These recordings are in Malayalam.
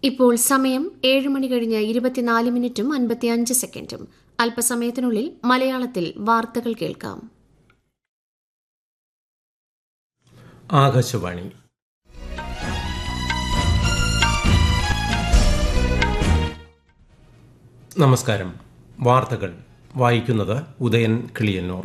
ഇപ്പോൾ സമയം ഏഴ് മണി കഴിഞ്ഞ് ഇരുപത്തിനാല് മിനിറ്റും അൻപത്തിയഞ്ച് സെക്കൻഡും അല്പസമയത്തിനുള്ളിൽ മലയാളത്തിൽ വാർത്തകൾ കേൾക്കാം ആകാശവാണി നമസ്കാരം വാർത്തകൾ വായിക്കുന്നത് ഉദയൻ കിളിയന്നൂർ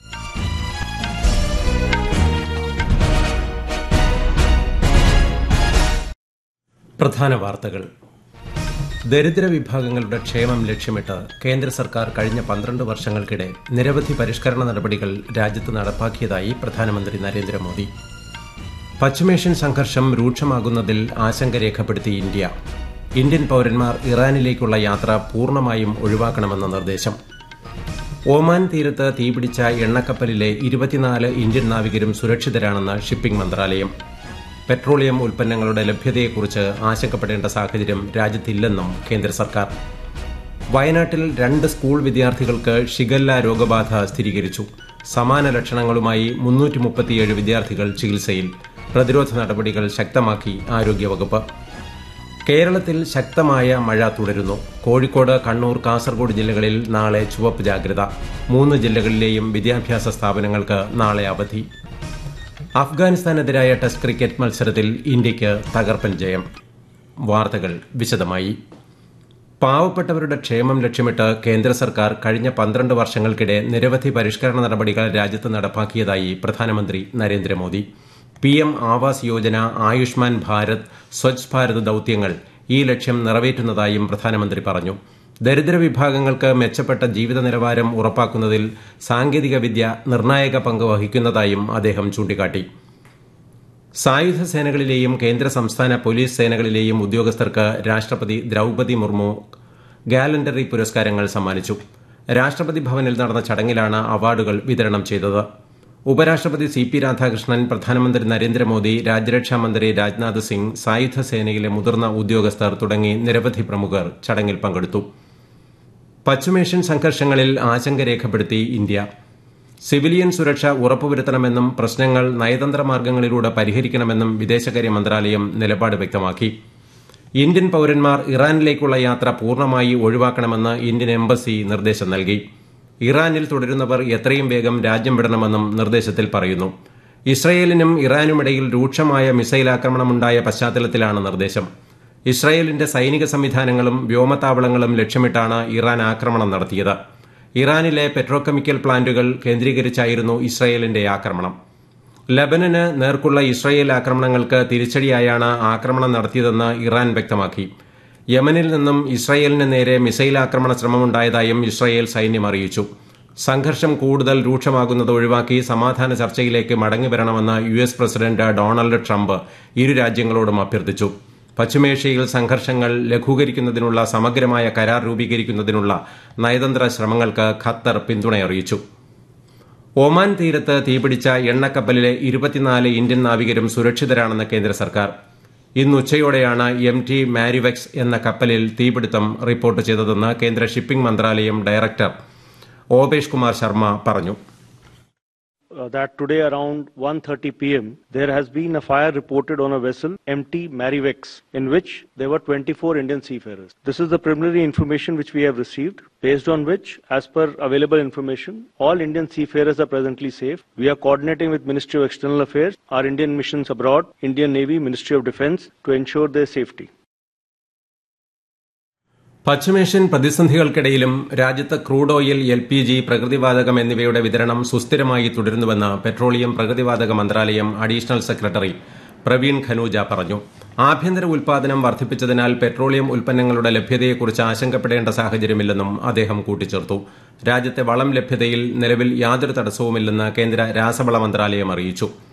പ്രധാന വാർത്തകൾ ദരിദ്ര വിഭാഗങ്ങളുടെ ക്ഷേമം ലക്ഷ്യമിട്ട് കേന്ദ്ര സർക്കാർ കഴിഞ്ഞ പന്ത്രണ്ട് വർഷങ്ങൾക്കിടെ നിരവധി പരിഷ്കരണ നടപടികൾ രാജ്യത്ത് നടപ്പാക്കിയതായി പ്രധാനമന്ത്രി നരേന്ദ്രമോദി പശ്ചിമേഷ്യൻ സംഘർഷം രൂക്ഷമാകുന്നതിൽ ആശങ്ക രേഖപ്പെടുത്തി ഇന്ത്യ ഇന്ത്യൻ പൌരന്മാർ ഇറാനിലേക്കുള്ള യാത്ര പൂർണ്ണമായും ഒഴിവാക്കണമെന്ന നിർദ്ദേശം ഒമാൻ തീരത്ത് തീപിടിച്ച എണ്ണക്കപ്പലിലെ ഇരുപത്തിനാല് ഇന്ത്യൻ നാവികരും സുരക്ഷിതരാണെന്ന് ഷിപ്പിംഗ് മന്ത്രാലയം പെട്രോളിയം ഉൽപ്പന്നങ്ങളുടെ ലഭ്യതയെക്കുറിച്ച് ആശങ്കപ്പെടേണ്ട സാഹചര്യം രാജ്യത്തില്ലെന്നും കേന്ദ്ര സർക്കാർ വയനാട്ടിൽ രണ്ട് സ്കൂൾ വിദ്യാർത്ഥികൾക്ക് ഷിഗല്ല രോഗബാധ സ്ഥിരീകരിച്ചു സമാന ലക്ഷണങ്ങളുമായി മുന്നൂറ്റി മുപ്പത്തിയേഴ് വിദ്യാർത്ഥികൾ ചികിത്സയിൽ പ്രതിരോധ നടപടികൾ ശക്തമാക്കി ആരോഗ്യവകുപ്പ് കേരളത്തിൽ ശക്തമായ മഴ തുടരുന്നു കോഴിക്കോട് കണ്ണൂർ കാസർഗോഡ് ജില്ലകളിൽ നാളെ ചുവപ്പ് ജാഗ്രത മൂന്ന് ജില്ലകളിലെയും വിദ്യാഭ്യാസ സ്ഥാപനങ്ങൾക്ക് നാളെ അവധി അഫ്ഗാനിസ്ഥാനെതിരായ ടെസ്റ്റ് ക്രിക്കറ്റ് മത്സരത്തിൽ ഇന്ത്യയ്ക്ക് തകർപ്പൻ ജയം വാർത്തകൾ വിശദമായി പാവപ്പെട്ടവരുടെ ക്ഷേമം ലക്ഷ്യമിട്ട് കേന്ദ്ര സർക്കാർ കഴിഞ്ഞ പന്ത്രണ്ട് വർഷങ്ങൾക്കിടെ നിരവധി പരിഷ്കരണ നടപടികൾ രാജ്യത്ത് നടപ്പാക്കിയതായി പ്രധാനമന്ത്രി നരേന്ദ്രമോദി പി എം ആവാസ് യോജന ആയുഷ്മാൻ ഭാരത് സ്വച്ഛ് ഭാരത് ദൌത്യങ്ങൾ ഈ ലക്ഷ്യം നിറവേറ്റുന്നതായും പ്രധാനമന്ത്രി പറഞ്ഞു ദരിദ്ര വിഭാഗങ്ങൾക്ക് മെച്ചപ്പെട്ട ജീവിത നിലവാരം ഉറപ്പാക്കുന്നതിൽ സാങ്കേതികവിദ്യ നിർണായക പങ്ക് വഹിക്കുന്നതായും അദ്ദേഹം ചൂണ്ടിക്കാട്ടി സായുധ സേനകളിലെയും കേന്ദ്ര സംസ്ഥാന പോലീസ് സേനകളിലെയും ഉദ്യോഗസ്ഥർക്ക് രാഷ്ട്രപതി ദ്രൌപതി മുർമു ഗാലണ്ടറി പുരസ്കാരങ്ങൾ സമ്മാനിച്ചു രാഷ്ട്രപതി ഭവനിൽ നടന്ന ചടങ്ങിലാണ് അവാർഡുകൾ വിതരണം ചെയ്തത് ഉപരാഷ്ട്രപതി സി പി രാധാകൃഷ്ണൻ പ്രധാനമന്ത്രി നരേന്ദ്രമോദി രാജ്യരക്ഷാ മന്ത്രി രാജ്നാഥ് സിംഗ് സായുധ സേനയിലെ മുതിർന്ന ഉദ്യോഗസ്ഥർ തുടങ്ങി നിരവധി പ്രമുഖർ ചടങ്ങിൽ പങ്കെടുത്തു പശ്ചിമേഷ്യൻ സംഘർഷങ്ങളിൽ ആശങ്ക രേഖപ്പെടുത്തി ഇന്ത്യ സിവിലിയൻ സുരക്ഷ ഉറപ്പുവരുത്തണമെന്നും പ്രശ്നങ്ങൾ നയതന്ത്ര മാർഗങ്ങളിലൂടെ പരിഹരിക്കണമെന്നും വിദേശകാര്യ മന്ത്രാലയം നിലപാട് വ്യക്തമാക്കി ഇന്ത്യൻ പൌരന്മാർ ഇറാനിലേക്കുള്ള യാത്ര പൂർണ്ണമായി ഒഴിവാക്കണമെന്ന് ഇന്ത്യൻ എംബസി നിർദ്ദേശം നൽകി ഇറാനിൽ തുടരുന്നവർ എത്രയും വേഗം രാജ്യം വിടണമെന്നും നിർദ്ദേശത്തിൽ പറയുന്നു ഇസ്രയേലിനും ഇറാനുമിടയിൽ രൂക്ഷമായ മിസൈൽ ആക്രമണമുണ്ടായ പശ്ചാത്തലത്തിലാണ് നിർദ്ദേശം ഇസ്രയേലിന്റെ സൈനിക സംവിധാനങ്ങളും വ്യോമത്താവളങ്ങളും ലക്ഷ്യമിട്ടാണ് ഇറാൻ ആക്രമണം നടത്തിയത് ഇറാനിലെ പെട്രോകെമിക്കൽ പ്ലാന്റുകൾ കേന്ദ്രീകരിച്ചായിരുന്നു ഇസ്രയേലിന്റെ ആക്രമണം ലബനന് നേർക്കുള്ള ഇസ്രയേൽ ആക്രമണങ്ങൾക്ക് തിരിച്ചടിയായാണ് ആക്രമണം നടത്തിയതെന്ന് ഇറാൻ വ്യക്തമാക്കി യമനിൽ നിന്നും ഇസ്രയേലിന് നേരെ മിസൈൽ ആക്രമണ ശ്രമമുണ്ടായതായും ഇസ്രയേൽ സൈന്യം അറിയിച്ചു സംഘർഷം കൂടുതൽ രൂക്ഷമാകുന്നത് ഒഴിവാക്കി സമാധാന ചർച്ചയിലേക്ക് മടങ്ങിവരണമെന്ന് U S president Donald Trump ഇരു രാജ്യങ്ങളോടും അഭ്യർത്ഥിച്ചു പശ്ചിമേഷ്യയിൽ സംഘർഷങ്ങൾ ലഘൂകരിക്കുന്നതിനുള്ള സമഗ്രമായ കരാർ രൂപീകരിക്കുന്നതിനുള്ള നയതന്ത്ര ശ്രമങ്ങൾക്ക് ഖത്തർ പിന്തുണയറിയിച്ചു ഒമാൻ തീരത്ത് തീപിടിച്ച എണ്ണക്കപ്പലിലെ ഇരുപത്തിനാല് ഇന്ത്യൻ നാവികരും സുരക്ഷിതരാണെന്ന് കേന്ദ്ര സർക്കാർ ഇന്ന് ഉച്ചയോടെയാണ് എം ടി മാരിവെക്സ് എന്ന കപ്പലിൽ തീപിടുത്തം റിപ്പോർട്ട് ചെയ്തതെന്ന് കേന്ദ്ര ഷിപ്പിംഗ് മന്ത്രാലയം ഡയറക്ടർ ഓപേഷ് കുമാർ ശർമ്മ പറഞ്ഞു uh, that today around 1:30 p.m. there has been a fire reported on a vessel MT Marivex in which there were 24 Indian seafarers. This is the preliminary information which we have received based on which as per available information all Indian seafarers are presently safe. We are coordinating with Ministry of External Affairs, our Indian missions abroad, Indian Navy, Ministry of Defense to ensure their safety. പശ്ചിമേഷ്യൻ പ്രതിസന്ധികൾക്കിടയിലും രാജ്യത്ത് crude oil L P G പ്രകൃതിവാതകം എന്നിവയുടെ വിതരണം സുസ്ഥിരമായി തുടരുന്നുവെന്ന് പെട്രോളിയം പ്രകൃതിവാതക മന്ത്രാലയം അഡീഷണൽ സെക്രട്ടറി പ്രവീൺ ഖനൂജ പറഞ്ഞു ആഭ്യന്തര ഉൽപാദനം വർദ്ധിപ്പിച്ചതിനാൽ പെട്രോളിയം ഉൽപ്പന്നങ്ങളുടെ ലഭ്യതയെക്കുറിച്ച് ആശങ്കപ്പെടേണ്ട സാഹചര്യമില്ലെന്നും അദ്ദേഹം കൂട്ടിച്ചേർത്തു രാജ്യത്തെ വളം ലഭ്യതയിൽ നിലവിൽ യാതൊരു തടസ്സവുമില്ലെന്ന് കേന്ദ്ര രാസവള മന്ത്രാലയം അറിയിച്ചു